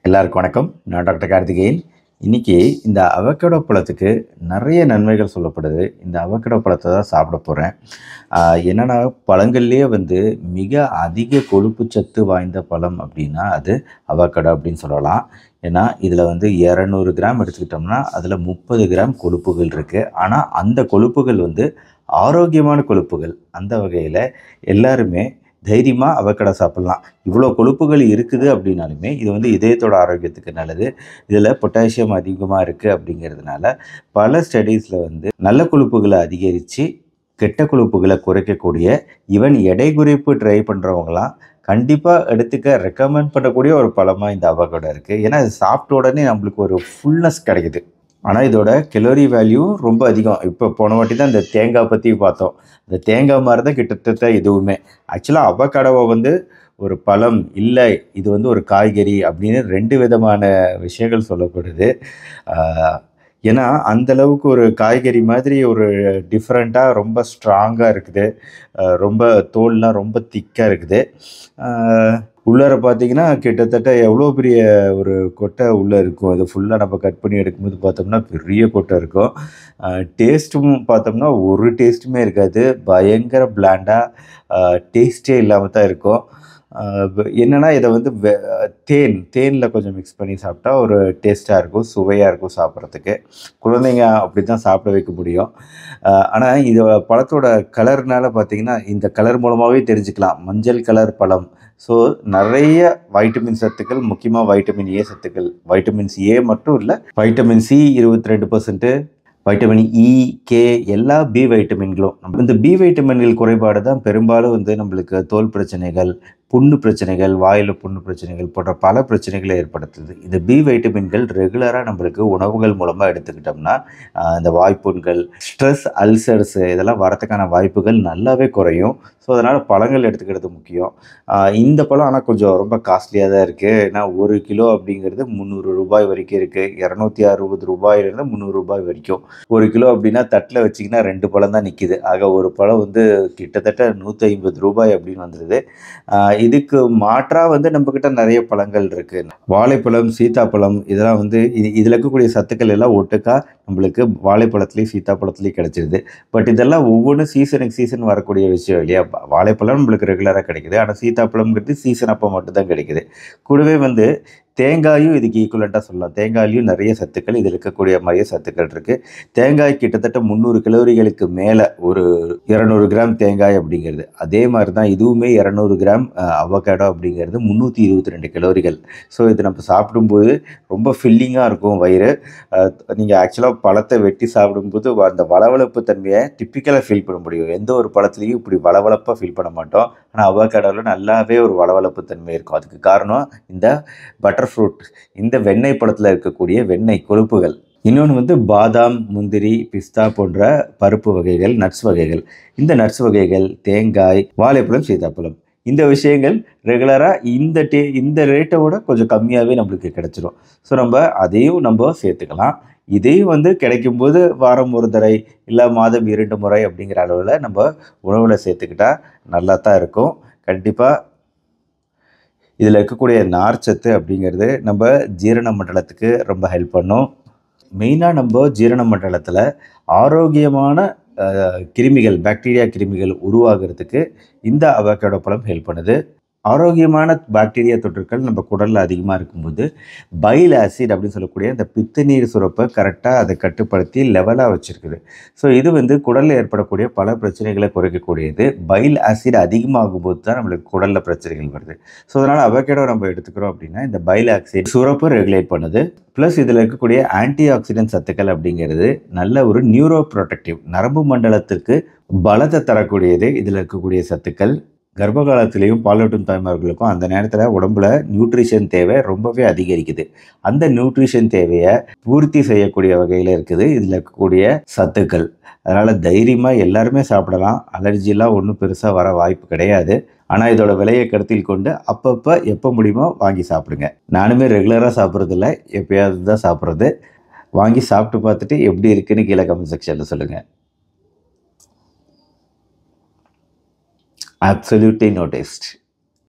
எல்லாருக்கும் வணக்கம் நான் டாக்டர் கார்த்திகேயன் இன்னைக்கு இந்த அவக்கடோ பழத்துக்கு நிறைய நன்மைகள் சொல்லப்படுது இந்த அவக்கடோ பழத்தை தான் சாப்பிட போகிறேன் என்னென்னா பழங்கள்லேயே வந்து மிக அதிக கொழுப்பு சத்து வாய்ந்த பழம் அப்படின்னா அது அவக்கடோ அப்படின்னு சொல்லலாம் ஏன்னா இதில் வந்து இரநூறு கிராம் எடுத்துக்கிட்டோம்னா அதில் முப்பது கிராம் கொழுப்புகள் இருக்குது ஆனால் அந்த கொழுப்புகள் வந்து ஆரோக்கியமான கொழுப்புகள் அந்த வகையில் எல்லாருமே தைரியமாக அவக்கடை சாப்பிட்லாம் இவ்வளோ கொழுப்புகள் இருக்குது அப்படின்னாலுமே இது வந்து இதயத்தோட ஆரோக்கியத்துக்கு நல்லது இதில் பொட்டாசியம் அதிகமாக இருக்குது அப்படிங்கிறதுனால பல ஸ்டடீஸில் வந்து நல்ல கொழுப்புகளை அதிகரித்து கெட்ட கொழுப்புகளை குறைக்கக்கூடிய ஈவன் எடை குறைப்பு ட்ரை பண்ணுறவங்களாம் கண்டிப்பாக எடுத்துக்க ரெக்கமெண்ட் பண்ணக்கூடிய ஒரு பழமாக இந்த அவகோடா இருக்குது ஏன்னா இது சாப்பிட்ட உடனே நம்மளுக்கு ஒரு ஃபுல்னஸ் கிடைக்குது ஆனால் இதோட கெலோரி வேல்யூ ரொம்ப அதிகம் இப்போ போன வாட்டி தான் இந்த தேங்காய் பற்றி பார்த்தோம் இந்த தேங்காய் மாதிரி தான் கிட்டத்தட்ட இதுவுமே ஆக்சுவலாக அவக்கடவை வந்து ஒரு பழம் இல்லை இது வந்து ஒரு காய்கறி அப்படின்னு ரெண்டு விதமான விஷயங்கள் சொல்லப்படுது ஆஹ், ஏன்னா அந்த அளவுக்கு ஒரு காய்கறி மாதிரி ஒரு டிஃப்ரெண்ட்டாக ரொம்ப ஸ்ட்ராங்காக இருக்குது ஆஹ், ரொம்ப தோல்லாம் ரொம்ப திக்காக இருக்குது ஆஹ், உள்ளார பார்த்தீங்கன்னா கிட்டத்தட்ட எவ்வளோ பெரிய ஒரு கொட்டை உள்ளே இருக்கும் இது ஃபுல்லாக நம்ம கட் பண்ணி எடுக்கும்போது பார்த்தோம்னா பெரிய கொட்டை இருக்கும் டேஸ்ட்டும் பார்த்தோம்னா ஒரு டேஸ்ட்டுமே இருக்காது பயங்கர பிளாண்டாக டேஸ்ட்டே இல்லாமல் தான் இருக்கும் ஆஹ் வ- என்னன்னா இதை வந்து வெ- தேன் தேனில் கொஞ்சம் மிக்ஸ் பண்ணி சாப்பிட்டா ஒரு டேஸ்ட்டாக இருக்கும் சுவையாக இருக்கும் சாப்பிட்றதுக்கு குழந்தைங்க அப்படி தான் சாப்பிட வைக்க முடியும் ஆனால் இது பழத்தோட கலர்னால பார்த்தீங்கன்னா இந்த கலர் மூலமாகவே தெரிஞ்சுக்கலாம் மஞ்சள் கலர் பழம் ஸோ நிறைய வைட்டமின் சத்துக்கள் முக்கியமாக வைட்டமின் ஏ சத்துக்கள் வைட்டமின்ஸ் ஏ மட்டும் இல்லை வைட்டமின் சி இருபத்தி ரெண்டு பர்சன்ட்டு வைட்டமின் இ கே எல்லா பி வைட்டமின்களும் நம்ம இந்த பி வைட்டமின்கள் குறைபாடு தான் பெரும்பாலும் வந்து நம்மளுக்கு தோல் பிரச்சனைகள் புண்ணு பிரச்சனைகள் வாயில் புண்ணு பிரச்சனைகள் போன்ற பல பிரச்சனைகளை ஏற்படுத்துது இந்த பி வைட்டமின்கள் ரெகுலராக நம்மளுக்கு உணவுகள் மூலமாக எடுத்துக்கிட்டோம்னா ஆஹ், இந்த வாய்ப்புண்கள் ஸ்ட்ரெஸ் அல்சர்ஸ் இதெல்லாம் வரதுக்கான வாய்ப்புகள் நல்லாவே குறையும் ஸோ அதனால் பழங்கள் எடுத்துக்கிறது முக்கியம் ஆஹ், இந்த பழம் ஆனால் கொஞ்சம் ரொம்ப காஸ்ட்லியாக தான் இருக்குது ஏன்னா ஒரு கிலோ அப்படிங்கிறது முந்நூறு ரூபாய் வரைக்கும் இருக்குது இரநூத்தி அறுபது ரூபாயிலிருந்து முந்நூறு ரூபாய் வரைக்கும் ஒரு கிலோ அப்படின்னா தட்டில் வச்சிங்கன்னா ரெண்டு பழம் தான் நிற்கிது ஆக ஒரு பழம் வந்து கிட்டத்தட்ட நூற்றி ஐம்பது ரூபாய் அப்படின்னு வந்துடுது ஆஹ் இதுக்கு மாற்றாக வந்து நம்மக்கிட்ட நிறைய பழங்கள் இருக்குது வாழைப்பழம் சீத்தாப்பழம் இதெல்லாம் வந்து இது இதில் இருக்கக்கூடிய சத்துக்கள் எல்லாம் ஒட்டுக்கா நம்மளுக்கு வாழைப்பழத்துலேயும் சீத்தாப்பழத்துலேயும் கிடைச்சிருது பட் இதெல்லாம் ஒவ்வொன்றும் சீசனுக்கு சீசன் வரக்கூடிய விஷயம் இல்லையா ப- வாழைப்பழம் நம்மளுக்கு ரெகுலராக கிடைக்குது ஆனால் சீத்தாப்பழம்ங்கிறது சீசன் அப்போ மட்டும்தான் கிடைக்குது கூடவே வந்து தேங்காயும் இதுக்கு ஈக்குவலண்ட்டாக சொல்லலாம் தேங்காயிலையும் நிறைய சத்துக்கள் இதில் இருக்கக்கூடிய மாதிரியே சத்துக்கள் இருக்குது தேங்காய் கிட்டத்தட்ட முந்நூறு கிலோரிகளுக்கு மேலே ஒரு இரநூறு கிராம் தேங்காய் அப்படிங்கிறது அதே மாதிரி தான் இதுவுமே இரநூறு கிராம் அவகேடோ அப்படிங்கிறது முந்நூற்றி இருபத்தி ரெண்டு கிலோரிகள் ஸோ இது நம்ம சாப்பிடும்போது ரொம்ப ஃபில்லிங்காக இருக்கும் வயிறு நீங்கள் ஆக்சுவலாக பழத்தை வெட்டி சாப்பிடும்போது வ- அந்த வளவளப்பு தன்மையை டிப்பிக்கலாக ஃபீல் பண்ண முடியும் எந்த ஒரு பழத்துலையும் இப்படி வளவளப்பாக ஃபீல் பண்ண மாட்டோம் ஆனால் அவகேடோவில் நல்லாவே ஒரு வளவளப்பு தன்மை இருக்கும் அதுக்கு காரணம் இந்த பட்டர் ஃப்ரூட் இந்த வெண்ணெய் பழத்தில் இருக்கக்கூடிய வெண்ணெய் கொழுப்புகள் இன்னொன்று வந்து பாதாம் முந்திரி பிஸ்தா போன்ற பருப்பு வகைகள் நட்ஸ் வகைகள் இந்த நட்ஸ் வகைகள் தேங்காய் வாழைப்பழம் சீதாப்பழம் இந்த விஷயங்கள் ரெகுலராக இந்த டே இந்த ரேட்டை விட கொஞ்சம் கம்மியாகவே நம்மளுக்கு கிடைச்சிரும் ஸோ நம்ம அதையும் நம்ம சேர்த்துக்கலாம் இதையும் வந்து கிடைக்கும்போது வாரம் ஒரு தடவை இல்லை மாதம் இரண்டு முறை அப்படிங்கிற அளவில் நம்ம உணவில் சேர்த்துக்கிட்டா நல்லா தான் இருக்கும் கண்டிப்பாக இதில் இருக்கக்கூடிய நார்ச்சத்து அப்படிங்கிறது நம்ம ஜீரண மண்டலத்துக்கு ரொம்ப ஹெல்ப் பண்ணும் மெயினாக நம்ம ஜீரண மண்டலத்தில் ஆரோக்கியமான அஹ், கிருமிகள் பாக்டீரியா கிருமிகள் உருவாகிறதுக்கு இந்த அவகேடோ பழம் ஹெல்ப் பண்ணுது ஆரோக்கியமான பாக்டீரியா தொற்றுக்கள் நம்ம குடலில் அதிகமாக இருக்கும்போது பைல் ஆசிட் அப்படின்னு சொல்லக்கூடிய இந்த பித்த நீர் சுரப்பை கரெக்டாக அதை கட்டுப்படுத்தி லெவலாக வச்சுருக்குது ஸோ இது வந்து குடலில் ஏற்படக்கூடிய பல பிரச்சனைகளை குறைக்கக்கூடியது பைல் ஆசிட் அதிகமாகும் போது தான் நம்மளுக்கு குடலில் பிரச்சனைகள் வருது ஸோ அதனால் அவகேடோ நம்ம எடுத்துக்கிறோம் அப்படின்னா இந்த பைல் ஆக்சைடு சுரப்பை ரெகுலேட் பண்ணுது ப்ளஸ் இதில் இருக்கக்கூடிய ஆன்டி ஆக்சிடென்ட் சத்துக்கள் அப்படிங்கிறது நல்ல ஒரு நியூரோ ப்ரொடெக்டிவ் நரம்பு மண்டலத்திற்கு பலத்தை தரக்கூடியது இதில் இருக்கக்கூடிய சத்துக்கள் கர்ப்ப காலத்திலையும் பாலூட்டும் தாய்மார்களுக்கும் அந்த நேரத்தில் உடம்புல நியூட்ரிஷன் தேவை ரொம்பவே அதிகரிக்குது அந்த நியூட்ரிஷன் தேவையை பூர்த்தி செய்யக்கூடிய வகையில் இருக்குது இதில் இருக்கக்கூடிய சத்துக்கள் அதனால் தைரியமாக எல்லாருமே சாப்பிடலாம் அலர்ஜிலாம் ஒன்றும் பெருசாக வர வாய்ப்பு கிடையாது ஆனால் இதோட விலையை கருத்தில் கொண்டு அப்பப்போ எப்போ முடியுமோ வாங்கி சாப்பிடுங்க நானுமே ரெகுலராக சாப்பிட்றதில்ல எப்பயாவது தான் சாப்பிட்றது வாங்கி சாப்பிட்டு பார்த்துட்டு எப்படி இருக்குன்னு கீழே கமெண்ட் செக்ஷனில் சொல்லுங்கள் absolutely no taste